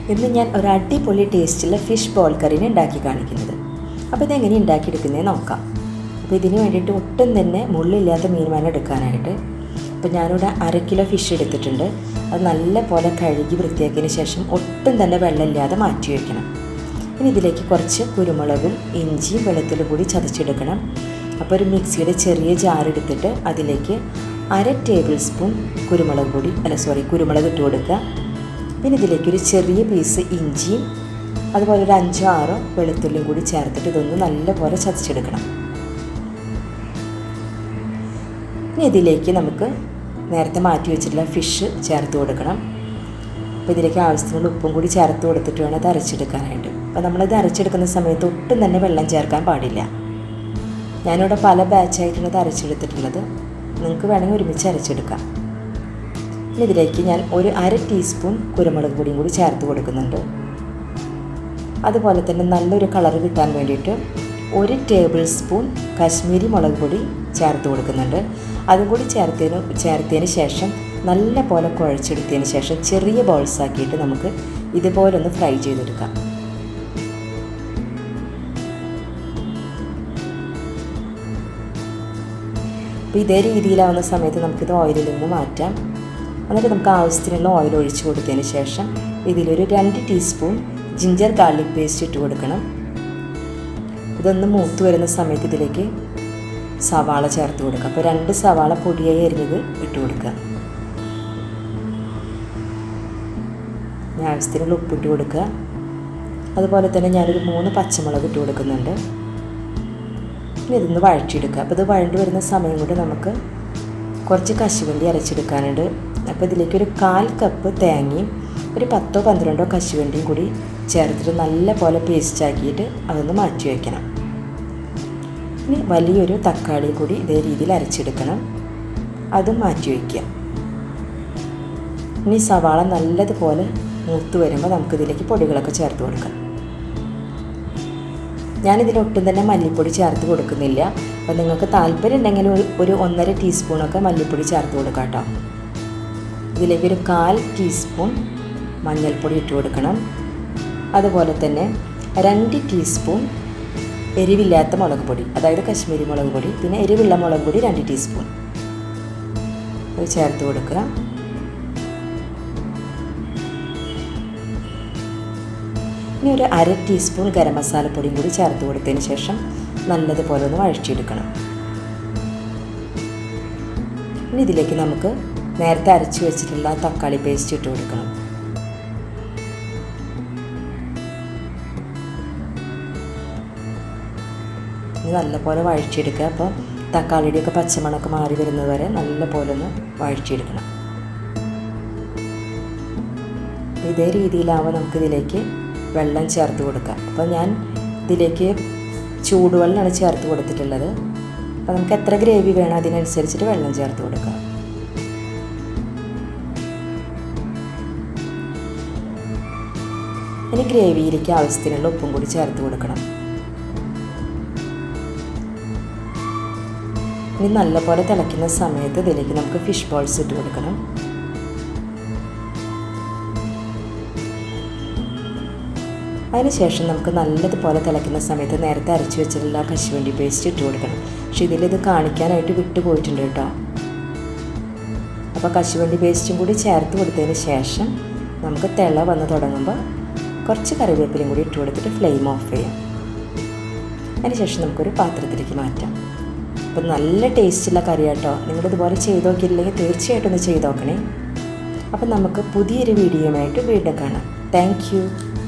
ഇന്ന് ഞാൻ ഒരു അടിപൊളി ടേസ്റ്റുള്ള ഫിഷ് ബോൾ കറിനെ ഉണ്ടാക്കി കാണിക്കുന്നത് അപ്പോൾ ഇതെങ്ങനെ ഉണ്ടാക്കിയെടുക്കുന്നത് നോക്കാം അപ്പോൾ ഇതിന് വേണ്ടിയിട്ട് ഒട്ടും തന്നെ മുള്ളില്ലാത്ത മീൻ വേണം എടുക്കാനായിട്ട് അപ്പോൾ ഞാനിവിടെ അര കിലോ ഫിഷ് എടുത്തിട്ടുണ്ട് അത് നല്ല പോലെ കഴുകി വൃത്തിയാക്കിയതിന് ശേഷം ഒട്ടും തന്നെ വെള്ളമില്ലാതെ മാറ്റി വയ്ക്കണം ഇനി ഇതിലേക്ക് കുറച്ച് കുരുമുളകും ഇഞ്ചിയും വെളുത്തുള്ളും കൂടി ചതച്ചെടുക്കണം അപ്പോൾ ഒരു മിക്സിയുടെ ചെറിയ ജാർ എടുത്തിട്ട് അതിലേക്ക് അര ടേബിൾ സ്പൂൺ കുരുമുളക് പൊടി അല്ല സോറി കുരുമുളക് ഇട്ട് കൊടുക്കുക പിന്നെ ഇതിലേക്ക് ഒരു ചെറിയ പീസ് ഇഞ്ചിയും അതുപോലെ ഒരു അഞ്ചോ ആറോ വെളുത്തുള്ളിയും കൂടി ചേർത്തിട്ട് ഇതൊന്ന് നല്ലപോലെ ചതച്ചെടുക്കണം ഇനി ഇതിലേക്ക് നമുക്ക് നേരത്തെ മാറ്റി വെച്ചിട്ടുള്ള ഫിഷ് ചേർത്ത് കൊടുക്കണം അപ്പോൾ ഇതിലേക്ക് ആവശ്യത്തിനുള്ള ഉപ്പും കൂടി ചേർത്ത് കൊടുത്തിട്ട് വേണം ഇത് അരച്ചെടുക്കാനായിട്ട് അപ്പോൾ നമ്മളിത് അരച്ചെടുക്കുന്ന സമയത്ത് ഒട്ടും തന്നെ വെള്ളം ചേർക്കാൻ പാടില്ല ഞാനിവിടെ പല ബാച്ചായിട്ടാണ് ഇത് അരച്ചെടുത്തിട്ടുള്ളത് നിങ്ങൾക്ക് വേണമെങ്കിൽ ഒരുമിച്ച് അരച്ചെടുക്കാം ഇനി ഇതിലേക്ക് ഞാൻ ഒരു അര ടീസ്പൂൺ കുരുമുളക് പൊടിയും കൂടി ചേർത്ത് കൊടുക്കുന്നുണ്ട് അതുപോലെ തന്നെ നല്ലൊരു കളർ കിട്ടാൻ വേണ്ടിയിട്ട് ഒരു ടേബിൾ സ്പൂൺ കാശ്മീരി മുളക് പൊടി ചേർത്ത് കൊടുക്കുന്നുണ്ട് അതും കൂടി ചേർത്തതിന് ചേർത്തതിന് ശേഷം നല്ല പോലെ കുഴച്ചെടുത്തതിന് ശേഷം ചെറിയ ബോൾസ് ആക്കിയിട്ട് നമുക്ക് ഇതുപോലെ ഒന്ന് ഫ്രൈ ചെയ്തെടുക്കാം അപ്പോൾ ഇതേ രീതിയിലാവുന്ന സമയത്ത് നമുക്കിത് ഓയിലിൽ നിന്ന് മാറ്റാം എന്നിട്ട് നമുക്ക് ആവശ്യത്തിനുള്ള ഓയിൽ ഒഴിച്ച് കൊടുത്തതിന് ശേഷം ഇതിലൊരു രണ്ട് ടീസ്പൂൺ ജിഞ്ചർ ഗാർലിക് പേസ്റ്റ് ഇട്ട് കൊടുക്കണം ഇതൊന്ന് മൂത്ത് വരുന്ന സമയത്ത് ഇതിലേക്ക് സവാള ചേർത്ത് കൊടുക്കുക അപ്പോൾ രണ്ട് സവാള പൊടിയായി അരിഞ്ഞത് ഇട്ട് കൊടുക്കുക ആവശ്യത്തിനുള്ള ഉപ്പിട്ട് കൊടുക്കുക അതുപോലെ തന്നെ ഞാനൊരു മൂന്ന് പച്ചമുളക് ഇട്ട് കൊടുക്കുന്നുണ്ട് ഇനി ഇതൊന്ന് വഴറ്റിയെടുക്കുക അപ്പോൾ ഇത് വഴണ്ടി വരുന്ന സമയം കൊണ്ട് നമുക്ക് കുറച്ച് കശുവണ്ടി അരച്ചെടുക്കാനുണ്ട് അപ്പോൾ ഇതിലേക്ക് ഒരു കാൽ കപ്പ് തേങ്ങയും ഒരു പത്തോ പന്ത്രണ്ടോ കശുവണ്ടിയും കൂടി ചേർത്തിട്ട് നല്ല പോലെ പേസ്റ്റ് ആക്കിയിട്ട് അതൊന്ന് മാറ്റി വയ്ക്കണം ഇനി വലിയൊരു തക്കാളി കൂടി ഇതേ രീതിയിൽ അരച്ചെടുക്കണം അതും മാറ്റി വയ്ക്കുക ഇനി സവാള നല്ലതുപോലെ മൂത്ത് വരുമ്പോൾ നമുക്കിതിലേക്ക് പൊടികളൊക്കെ ചേർത്ത് കൊടുക്കാം ഞാനിതിൽ ഒട്ടും തന്നെ മല്ലിപ്പൊടി ചേർത്ത് കൊടുക്കുന്നില്ല അപ്പോൾ നിങ്ങൾക്ക് താല്പര്യം ഉണ്ടെങ്കിൽ ഒരു ഒന്നര ടീസ്പൂണൊക്കെ മല്ലിപ്പൊടി ചേർത്ത് കൊടുക്കാം കേട്ടോ ഇതിലേക്ക് ഒരു കാൽ ടീസ്പൂൺ മഞ്ഞൾപ്പൊടി ഇട്ട് കൊടുക്കണം അതുപോലെ തന്നെ രണ്ട് ടീസ്പൂൺ എരിവില്ലാത്ത മുളക് പൊടി അതായത് കശ്മീരി മുളക് പൊടി പിന്നെ എരിവുള്ള മുളക് പൊടി രണ്ട് ടീസ്പൂൺ അത് ചേർത്ത് കൊടുക്കുക ഇനി ഒരു അര ടീസ്പൂൺ ഗരം മസാലപ്പൊടിയും കൂടി ചേർത്ത് കൊടുത്തതിന് ശേഷം നല്ലതുപോലെ ഒന്ന് വഴറ്റിയെടുക്കണം ഇനി ഇതിലേക്ക് നമുക്ക് നേരത്തെ അരച്ച് വെച്ചിട്ടുള്ള തക്കാളി പേസ്റ്റ് ഇട്ട് കൊടുക്കണം ഇനി നല്ലപോലെ വഴറ്റിയെടുക്കുക അപ്പോൾ തക്കാളിയുടെയൊക്കെ പച്ചമണമൊക്കെ മാറി വരുന്നത് വരെ നല്ലപോലെ ഒന്ന് വഴറ്റിയെടുക്കണം ഇതേ രീതിയിലാവുമ്പോൾ നമുക്കിതിലേക്ക് വെള്ളം ചേർത്ത് കൊടുക്കാം അപ്പോൾ ഞാൻ ഇതിലേക്ക് ചൂടുവെള്ളമാണ് ചേർത്ത് കൊടുത്തിട്ടുള്ളത് അപ്പോൾ നമുക്ക് എത്ര ഗ്രേവി വേണം അതിനനുസരിച്ചിട്ട് വെള്ളം ചേർത്ത് കൊടുക്കാം ഇനി ഗ്രേവിയിലേക്ക് ആവശ്യത്തിനുള്ള ഉപ്പും കൂടി ചേർത്ത് കൊടുക്കണം ഇനി നല്ലപോലെ തിളയ്ക്കുന്ന സമയത്ത് ഇതിലേക്ക് നമുക്ക് ഫിഷ് ബോൾസ് ഇട്ട് കൊടുക്കണം അതിനുശേഷം നമുക്ക് നല്ലതുപോലെ തിളയ്ക്കുന്ന സമയത്ത് നേരത്തെ അരച്ച് വെച്ചിട്ടുള്ള കശുവണ്ടി പേസ്റ്റ് ഇട്ട് കൊടുക്കണം പക്ഷേ ഇതിലിത് കാണിക്കാനായിട്ട് വിട്ടു പോയിട്ടുണ്ട് കേട്ടോ അപ്പോൾ കശുവണ്ടി പേസ്റ്റും കൂടി ചേർത്ത് കൊടുത്തതിന് ശേഷം നമുക്ക് തിള വന്ന് തുടങ്ങുമ്പോൾ കുറച്ച് കറിവേപ്പിലയും കൂടി ഇട്ട് കൊടുത്തിട്ട് ഫ്ലെയിം ഓഫ് ചെയ്യാം അതിനുശേഷം നമുക്കൊരു പാത്രത്തിലേക്ക് മാറ്റാം അപ്പോൾ നല്ല ടേസ്റ്റുള്ള കറി കേട്ടോ നിങ്ങളിതുപോലെ ചെയ്ത് നോക്കിയില്ലെങ്കിൽ തീർച്ചയായിട്ടും ഒന്ന് ചെയ്ത് നോക്കണേ അപ്പം നമുക്ക് പുതിയൊരു വീഡിയോയുമായിട്ട് വീണ്ടും കാണാം താങ്ക്